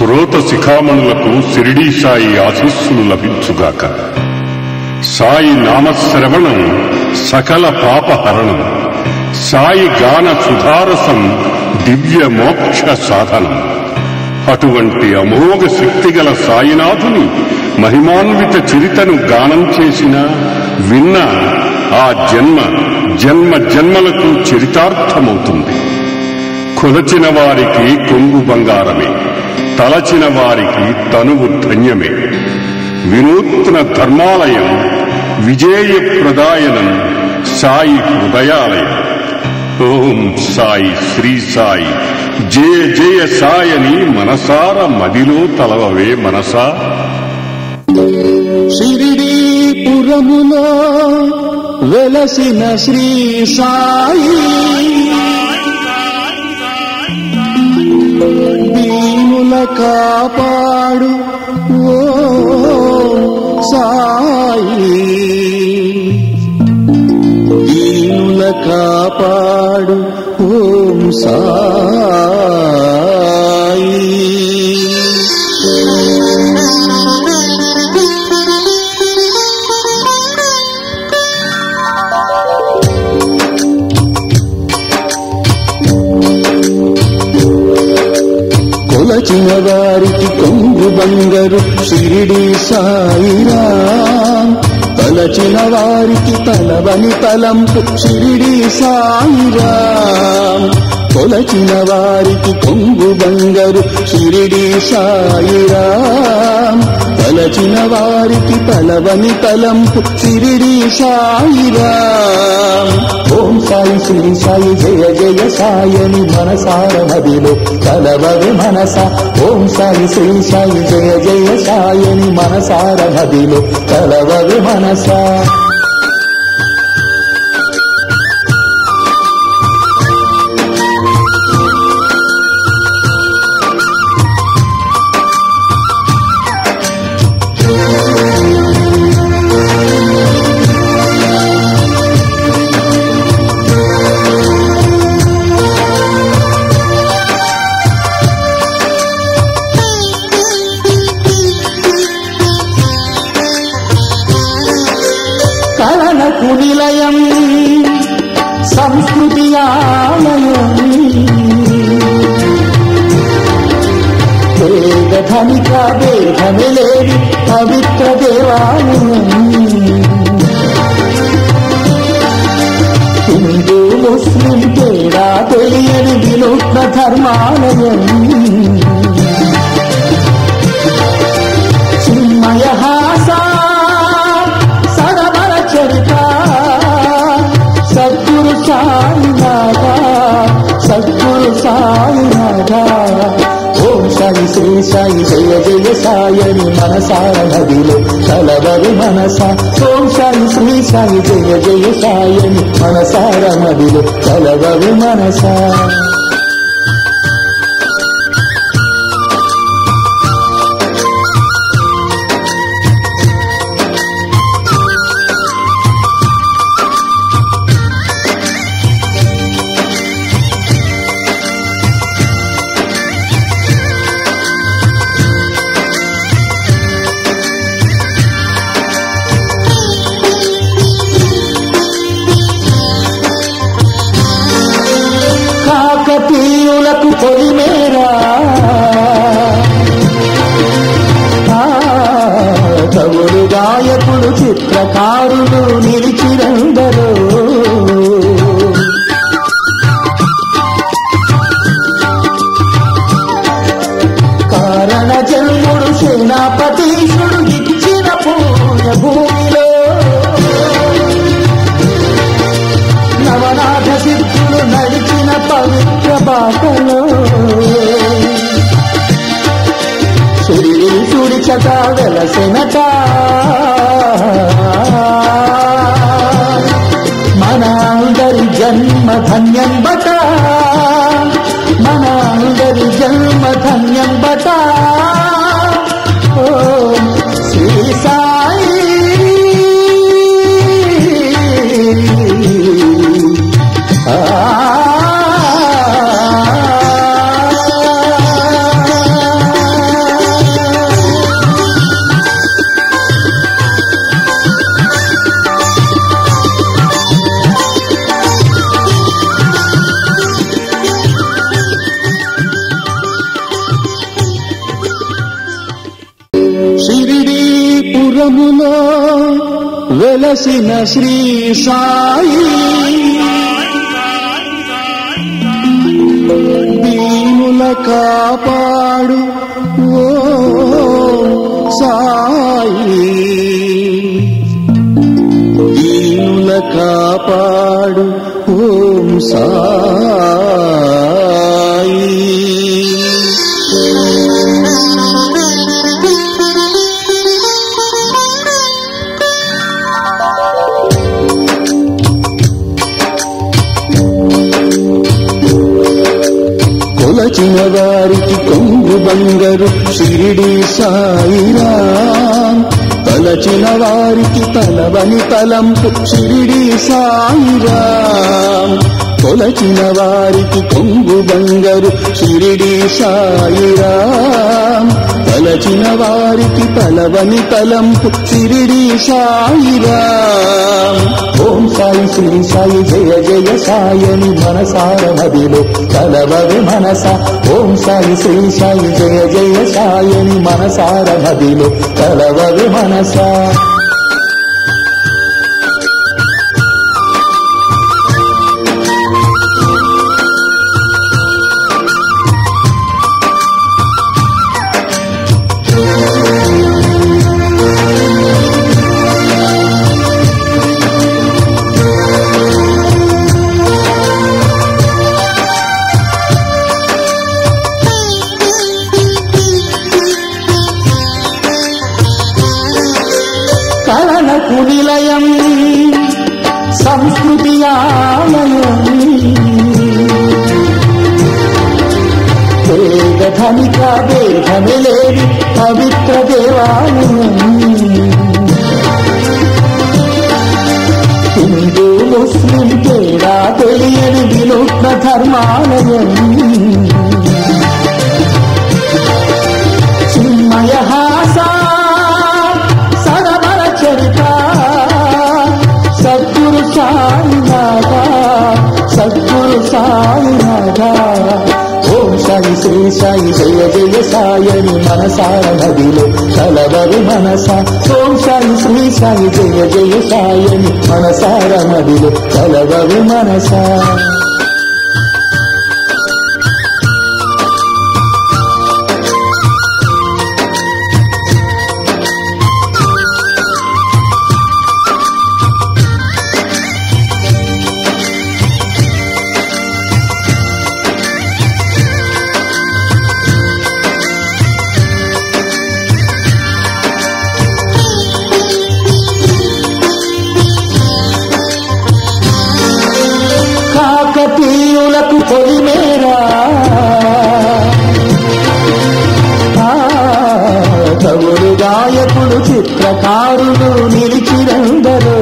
శ్రోత శిఖామణులకు శిరిడీ సాయి ఆశీస్సులు లభించుగాక సాయి నామశ్రవణం సకల పాపహరణం సాయి గాన సుధారసం దివ్య మోక్ష సాధనం అటువంటి అమోఘ శక్తిగల సాయినాథుని మహిమాన్విత చరితను గానం చేసిన విన్న ఆ జన్మ జన్మ జన్మలకు చరితార్థమవుతుంది కొలచిన వారికి కొంగు బంగారమే తలచిన వారికి తనువు ధన్యమే వినూత్న ధర్మాలయం విజేయ ప్రదాయనం సాయి హృదయాలయం ఓం సాయి శ్రీ సాయి జయ జయ సాయని మనసార మదిలో తలవవే మనసా షిరిడీపురములో వెలసిన శ్రీ సాయి దీనుల కాపాడు ఓ సాయి దీనుల కాపాడు ఓం సాయి కొలచిన వారికి కొంగు బంగరు షిరిడి సాయిరా తలచిన వారికి తలవని తలంపు షిరిడి సాయిరా కొలచిన వారికి కొంగు బంగరు షిరిడి సాయిరా తలచిన వారికి తలవని తలంపు షిరిడి సాయిరా ఓం సాయి శ్రీ సాయి జయ జయ సాయని మనసార మదిలో కలవవి మనస ఓం సాయి శ్రీ సాయి జయ జయ సాయని మనసార మదిలో కలవవి మనస కళలకు నిలయం సంస్కృతి ఆలయం పేద ధనిక భేదమే లేని పవిత్ర దేవాలయం హిందూ ముస్లిం తేడా తెలియని వినూత్న ధర్మాలయం చిన్మయ హాస సరవర చరిత సద్గురు సాయినాథ సద్గురు సాయినాథ ఓం సాయి శ్రీ సాయి జయ జయ సాయని మనసార నదిలో కలవరి మనస ఓం సాయి శ్రీ సాయి జయ జయ సాయని మనసార నదిలో కలవరి మనస కాకతీయులకు పొలిమేరా ఆ, కవులు గాయకులు చిత్రకారులు నిలిచిరందరూ కారణ జన్ముడు సేనాపతీశుడు ఇచ్చిన పూజ భూమిలో నవనాథ సిద్ధులు నడిచిన పవిత్ర బాటలో సుడి చట వెలసెనట మన అందరి జన్మ ధన్యం బట మన అందరి జన్మ ధన్యం బట ఓ శ్రీ సాయి ఆ పురములో వెలసిన శ్రీ సాయి దీనుల కాపాడు ఓ సాయి దీనుల కాపాడు ఓం సాయి కొలచిన వారికి కొంగు బంగరు షిరిడి సాయిరాం తలచిన వారికి తలవని తలంపు షిరిడి సాయిరాం కొలచిన వారికి కొంగు బంగరు షిరిడి సాయిరాం తలచిన వారికి తలవని తలంపు షిరిడి సాయిరాం ఓం సాయి శ్రీ సాయి జయ జయ సాయని మనసార మదిలో కలవవి మనస ఓం సాయి శ్రీ సాయి జయ జయ సాయని మనసార మదిలో కలవవి మనస కళలకు నిలయం సంస్కృతి ఆలయం పేద ధనిక భేదమిలేని పవిత్ర దేవాలయం హిందూ ముస్లిం తేడా తెలియని వినూత్న ధర్మాలయం చిన్మయ హాస సరమర చరిత సద్గురు సాయినాథ సద్గురు సాయినాథ ఓం సాయి శ్రీ సాయి జయ జయ సాయని మనసార నదిలో కలవరి మనస ఓం సాయి శ్రీ సాయి జయ జయ సాయని మనసార నదిలో కలవరి మనస కాకతీయులకు పొలిమేరా ఆ, కవులు గాయకులు చిత్రకారులు నిలిచిరందరూ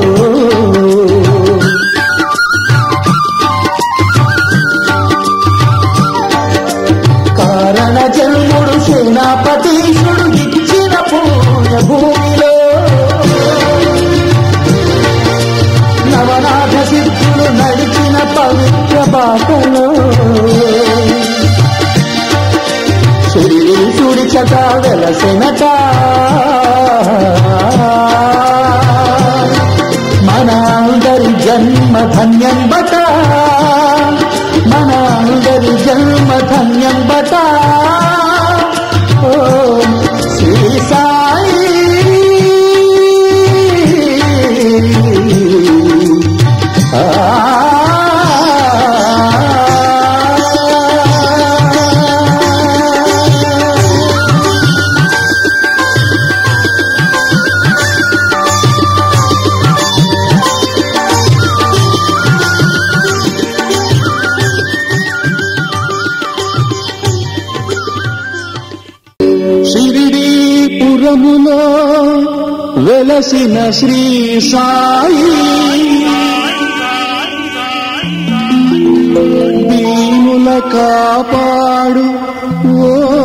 కారణ జన్ముడు సేనాపతీశుడు ఇచ్చిన పుణ్య భూమిలో నవనాథ సిద్ధులు నడిచిన పవిత్ర బాటలో శ్రీసుడి చట వెలసెనట మన అందరి జన్మ ధన్యం బట మన అందరి జన్మ ధన్యం బట ఓ శ్రీ సాయి షిరిడీపురములో వెలసిన శ్రీ సాయి దీనుల కాపాడు ఓ